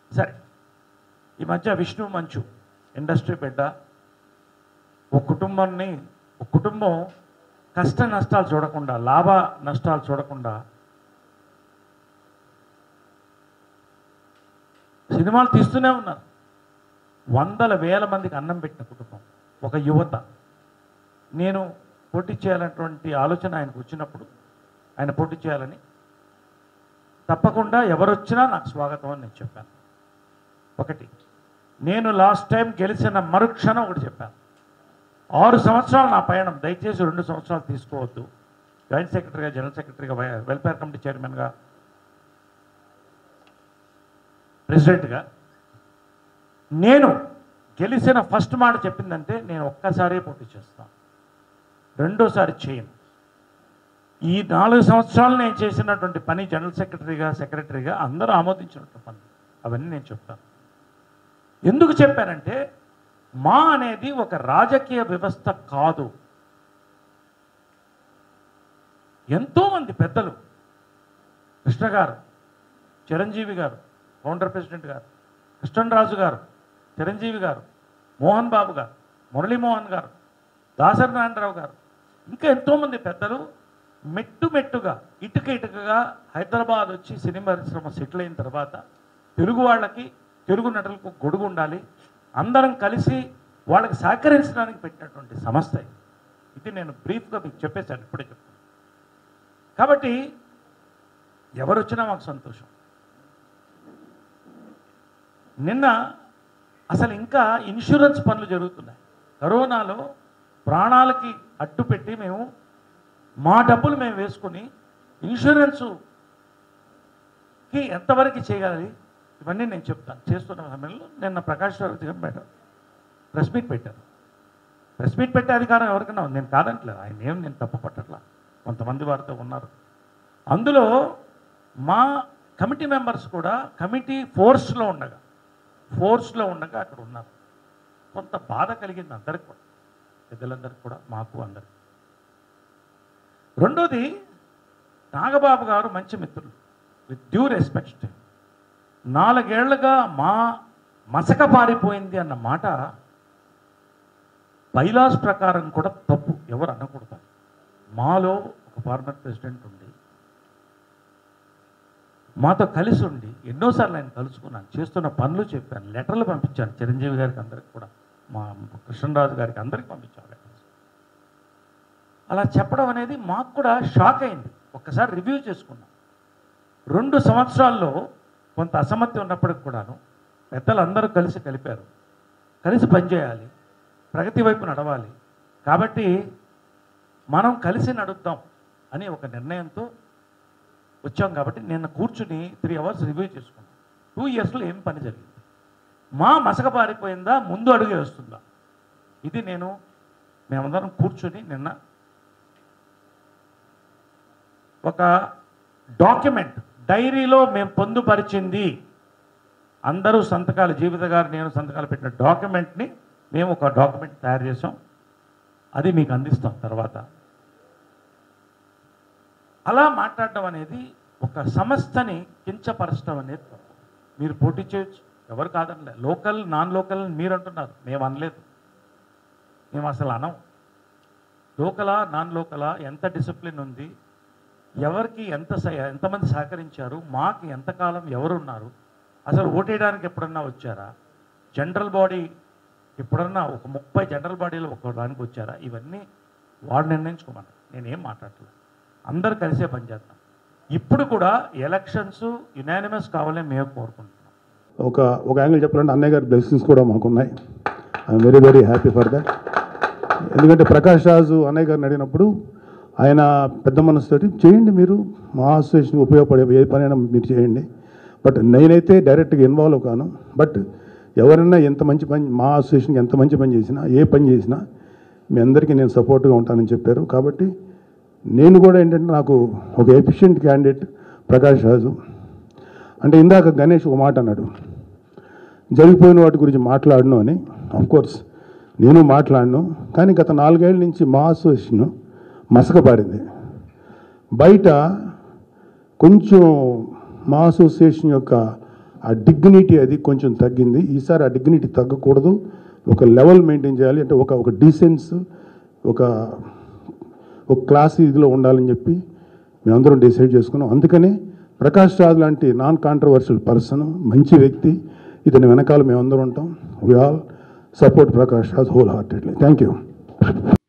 సరే ఈ మధ్య విష్ణు మంచు ఇండస్ట్రీ బిడ్డ ఒక కుటుంబాన్ని ఒక కుటుంబం కష్ట నష్టాలు చూడకుండా లాభ నష్టాలు చూడకుండా సినిమాలు తీస్తూనే ఉన్నారు వందల వేల మందికి అన్నం పెట్టిన కుటుంబం ఒక యువత నేను పోటీ చేయాలన్నటువంటి ఆలోచన ఆయనకు వచ్చినప్పుడు ఆయన పోటీ చేయాలని తప్పకుండా ఎవరు వచ్చినా నాకు స్వాగతం అని నేను చెప్పాను ఒకటి నేను లాస్ట్ టైం గెలిచిన మరుక్షణం ఒకటి చెప్పాను ఆరు సంవత్సరాలు నా పయనం దయచేసి రెండు సంవత్సరాలు తీసుకోవద్దు జాయింట్ సెక్రటరీగా జనరల్ సెక్రటరీగా వై- వెల్ఫేర్ కమిటీ చైర్మన్గా ప్రెసిడెంట్గా నేను గెలిచిన ఫస్ట్ మాట చెప్పిందంటే నేను ఒక్కసారే పోటీ చేస్తాను రెండోసారి చేయను ఈ నాలుగు సంవత్సరాలు నేను చేసినటువంటి పని జనరల్ సెక్రటరీగా సెక్రటరీగా అందరూ ఆమోదించినటువంటి పని అవన్నీ నేను చెప్తాను ఎందుకు చెప్పానంటే మా అనేది ఒక రాజకీయ వ్యవస్థ కాదు ఎంతోమంది పెద్దలు కృష్ణ గారు చిరంజీవి గారు ఫౌండర్ ప్రెసిడెంట్ గారు కృష్ణరాజు గారు చిరంజీవి గారు మోహన్ బాబు గారు మురళీమోహన్ గారు దాసరి నారాయణరావు గారు ఇంకా ఎంతోమంది పెద్దలు మెట్టు మెట్టుగా ఇటుక ఇటుకగా హైదరాబాద్ వచ్చి సినిమా పరిశ్రమ సెటిల్ అయిన తర్వాత తెలుగు వాళ్ళకి తెలుగు నటులకు గొడుగు ఉండాలి అందరం కలిసి వాళ్ళకి సహకరించడానికి పెట్టినటువంటి సంస్థ ఇది. ఇది నేను బ్రీఫ్గా మీకు చెప్పేశాను ఇప్పుడే చెప్తాను కాబట్టి ఎవరు వచ్చినా మాకు సంతోషం నిన్న అసలు ఇంకా ఇన్సూరెన్స్ పనులు జరుగుతున్నాయి కరోనాలో ప్రాణాలకి అడ్డు పెట్టి మేము మా డబ్బులు మేము వేసుకొని ఇన్సూరెన్సుకి ఎంతవరకు చేయగలది ఇవన్నీ నేను చెప్తాను చేస్తున్న సమయంలో నిన్న ప్రకాష్ రావు గారు పెట్టారు ప్రెస్ మీట్ పెట్టారు ప్రెస్ మీట్ పెట్టే అధికారం ఎవరికైనా ఉంది నేను కాదంటలేదు ఆయన ఏం నేను తప్పు పట్టట్లా కొంతమంది వారితో ఉన్నారు అందులో మా కమిటీ మెంబర్స్ కూడా కమిటీ ఫోర్స్లో ఉండగా ఫోర్స్లో ఉండగా అక్కడ ఉన్నారు కొంత బాధ కలిగింది అందరికి కూడా పెద్దలందరికీ కూడా మాకు అందరికి రెండోది నాగబాబు గారు మంచి మిత్రులు విత్ డ్యూ రెస్పెక్ట్ నాలుగేళ్లుగా మా మసక పారిపోయింది అన్న మాట బైలాస్ ప్రకారం కూడా తప్పు ఎవరు అనకూడదు మాలో ఒక ఫార్మర్ ప్రెసిడెంట్ ఉండి మాతో కలిసి ఉండి ఎన్నోసార్లు ఆయన కలుసుకున్నాను చేస్తున్న పనులు చెప్పాను లెటర్లు పంపించాను చిరంజీవి గారికి అందరికి కూడా మా కృష్ణరాజు గారికి అందరికి పంపించాను లెటర్స్ అలా చెప్పడం అనేది మాకు కూడా షాక్ అయింది ఒక్కసారి రివ్యూ చేసుకున్నాం రెండు సంవత్సరాల్లో కొంత అసమర్థి ఉన్నప్పటికి కూడాను పెద్దలు అందరూ కలిసి కలిపారు కలిసి పనిచేయాలి ప్రగతి వైపు నడవాలి కాబట్టి మనం కలిసి నడుద్దాం అని ఒక నిర్ణయంతో వచ్చాం కాబట్టి నిన్న కూర్చుని త్రీ అవర్స్ రివ్యూ చేసుకున్నాం టూ ఇయర్స్లో ఏం పని జరిగింది మా మసక పారిపోయిందా ముందు అడుగే వస్తుందా ఇది నేను మేమందరం కూర్చుని నిన్న ఒక డాక్యుమెంట్ డైరీలో మేము పొందుపరిచింది అందరూ సంతకాలు జీవిత గారు నేను సంతకాలు పెట్టిన డాక్యుమెంట్ని మేము ఒక డాక్యుమెంట్ తయారు చేసాం అది మీకు అందిస్తాం తర్వాత అలా మాట్లాడడం అనేది ఒక సంస్థని కించపరచడం అనేది తప్పు. మీరు పోటీ చేయొచ్చు ఎవరు కాదనలే లోకల్ నాన్ లోకల్ అని మీరు అంటున్నారు మేము అనలేదు మేము అసలు అనం లోకలా నాన్ లోకలా ఎంత డిసిప్లిన్ ఉంది ఎవరికి ఎంత సహ- ఎంతమంది సహకరించారు మాకు ఎంతకాలం ఎవరున్నారు అసలు ఓటేయడానికి ఎప్పుడన్నా వచ్చారా జనరల్ బాడీ ఎప్పుడన్నా ఒక ముప్పై జనరల్ బాడీలో ఒక దానికి వచ్చారా ఇవన్నీ వాడు నిర్ణయించుకోమన్నారు నేనేం మాట్లాడలేదు అందరు కలిసే పనిచేస్తాం ఇప్పుడు కూడా ఎలక్షన్స్ యునానిమస్ కావాలని మేము కోరుకుంటున్నాం ఒక ఒక యాంగిల్ చెప్పాలంటే అన్నయ్య గారి బ్లెస్సింగ్స్ కూడా మాకున్నాయి I'm very very happy for that ఎందుకంటే ప్రకాష్ రాజు అన్నయ్య గారిని అడిగినప్పుడు ఆయన పెద్ద మనసుతోటి చేయండి మీరు మా అసోసియేషన్కి ఉపయోగపడే ఏ పనైనా మీరు చేయండి బట్ నేనైతే డైరెక్ట్గా ఇన్వాల్వ్ కాను బట్ ఎవరైనా ఎంత మంచి పని మా అసోసియేషన్కి ఎంత మంచి పని చేసినా ఏ పని చేసినా మీ అందరికీ నేను సపోర్ట్గా ఉంటానని చెప్పారు కాబట్టి నేను కూడా ఏంటంటే నాకు ఒక ఎఫిషియెంట్ క్యాండిడేట్ ప్రకాష్ రాజు అంటే ఇందాక గణేష్ ఒక మాట అన్నాడు జరిగిపోయిన వాటి గురించి మాట్లాడను అని కోర్స్ నేను మాట్లాడను కానీ గత నాలుగేళ్ల నుంచి మా అసోసియేషన్ మసకపారింది బయట కొంచెం మా అసోసియేషన్ యొక్క ఆ డిగ్నిటీ అది కొంచెం తగ్గింది ఈసారి ఆ డిగ్నిటీ తగ్గకూడదు ఒక లెవెల్ మెయింటైన్ చేయాలి అంటే ఒక ఒక డీసెన్స్ ఒక ఒక క్లాస్ ఇదిలో ఉండాలని చెప్పి మేమందరం డిసైడ్ చేసుకున్నాం అందుకనే ప్రకాష్ రాజ్ లాంటి నాన్ కాంట్రవర్షియల్ పర్సన్ మంచి వ్యక్తి ఇతని వెనకాల మేమందరం ఉంటాం we all support Prakash Raj wholeheartedly thank you